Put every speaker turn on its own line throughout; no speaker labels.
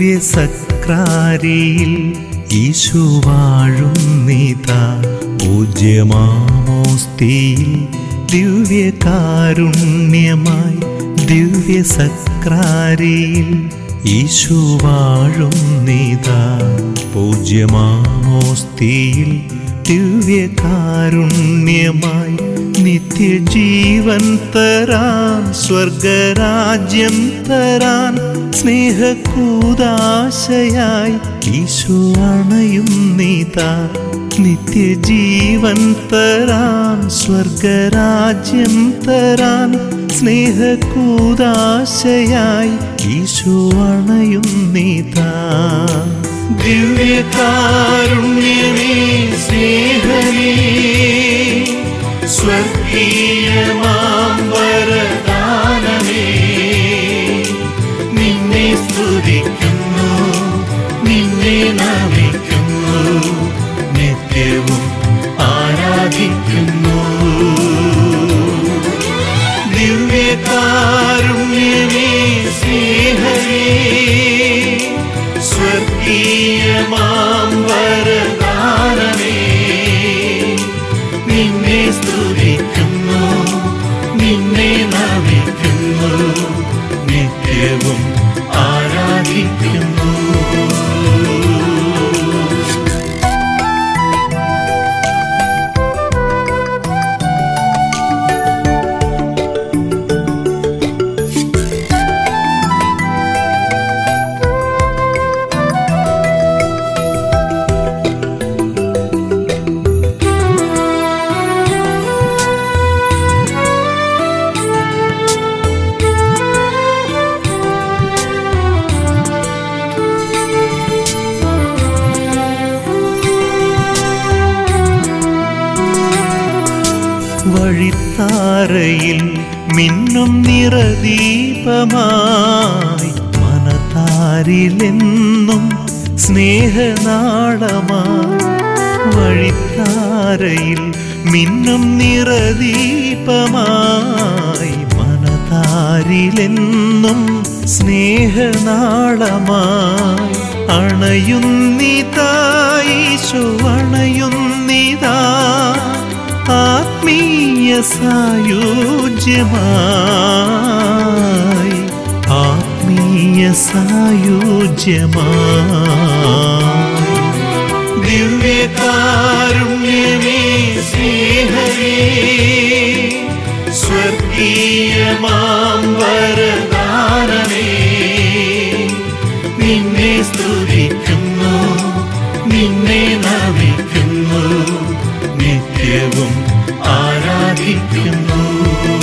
ദിവ്യ സക്രാരിയിൽ ഈശു വാഴും നീതാ പൂജ്യമാമോസ്തിയിൽ ദിവ്യകാരുണ്യമായി ദിവ്യ സക്രാരിയിൽ ഈശു വാഴും നീതാ പൂജ്യമാമോസ്തിയിൽ ദിവ്യകാരുണ്യമായി നിത്യജീവൻ തരാൻ സ്വർഗരാജ്യം തരാൻ സ്നേഹക്കൂതാശയായി ഈശോ അണയും നീതാ നിത്യജീവൻ തരാൻ സ്വർഗരാജ്യം തരാൻ സ്നേഹക്കൂതാശയായി ഈശോ അണയും നീതാ ദിവ്യകാരുണ്യമേ സ്നേഹമേ സ്വർഗീയമാം വരദാനമേ നിന്നെ സ്തുതിക്കുന്നു നിന്നെ നമിക്കുന്നു നിത്യവും ആരാധിക്കുന്നു ദിവ്യകാരുണ്യമേ സ്നേഹമേ സ്വർഗീയമാം വരദാനമേ നിന്നെ സ്തുതിക്കുന്നു നിന്നെ നമിക്കുന്നു നിത്യവും ആരാധിക്കുന്നു വഴിത്താരയിൽ മിന്നും നിറദീപമായി മനതാരിലെന്നും സ്നേഹനാളമായി വഴിത്താരയിൽ മിന്നും നിറദീപമായി മനതാരിലെന്നും സ്നേഹനാളമായി അണയുന്നിതായിശോ അണയുന്നിതാ ആത്മീയ സായുജ്യമായി ആത്മീയ സായുജ്യമായി ദിവ്യകാരുണ്യമേ സ്നേഹമേ സ്വർഗീയമാം വരദാനമേ നിന്നെ സ്തുതിക്കുന്നു നിന്നെ നമിക്കുന്നു നിത്യവും ആരാധിക്കുന്നു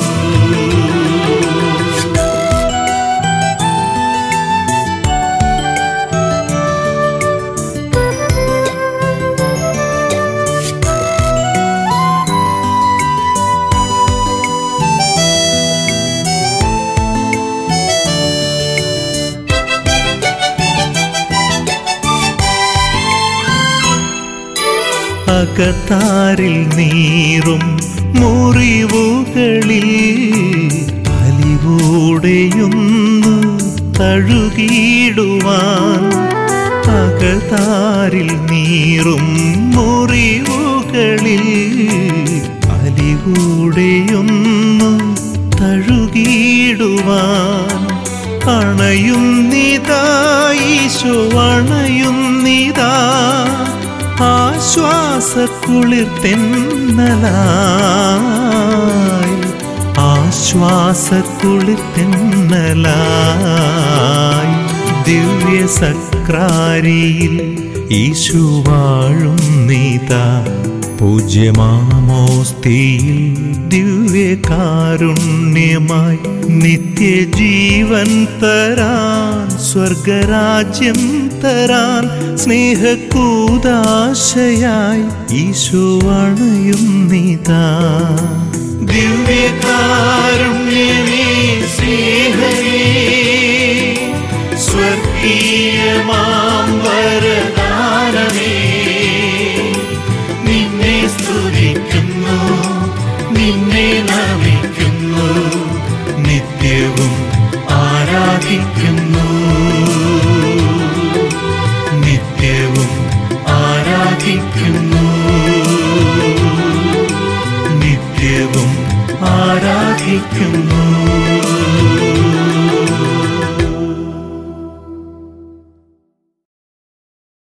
അകത്താരിൽ നീറും മുറിവുകളിൽ അലിവൂടെയൊന്നു തഴുകിയിടുവാൻ അകത്താരിൽ നീറും മുറിവുകളിൽ അലിവൂടെയൊന്നു തഴുകിയിടുവാൻ അണയുന്നിതാ ഈശോ അണയുന്നിതാ ആശ്വാസക്കുളിർ തെന്നലായി ആശ്വാസക്കുളിർ തെന്നലായി ദിവ്യ സക്രാരിയിൽ ഈശു വാഴും നീതാ പൂജ്യമാമോസ്തിയിൽ ദിവ്യകാരുണ്യമായി നിത്യജീവൻ തരാൻ സ്വർഗരാജ്യം തരാൻ സ്നേഹക്കൂതാശയായി ഈശോ അണയും നീതാ ദിവ്യകാരുണ്യമേ സ്നേഹമേ സ്വർഗീയമാം വരദ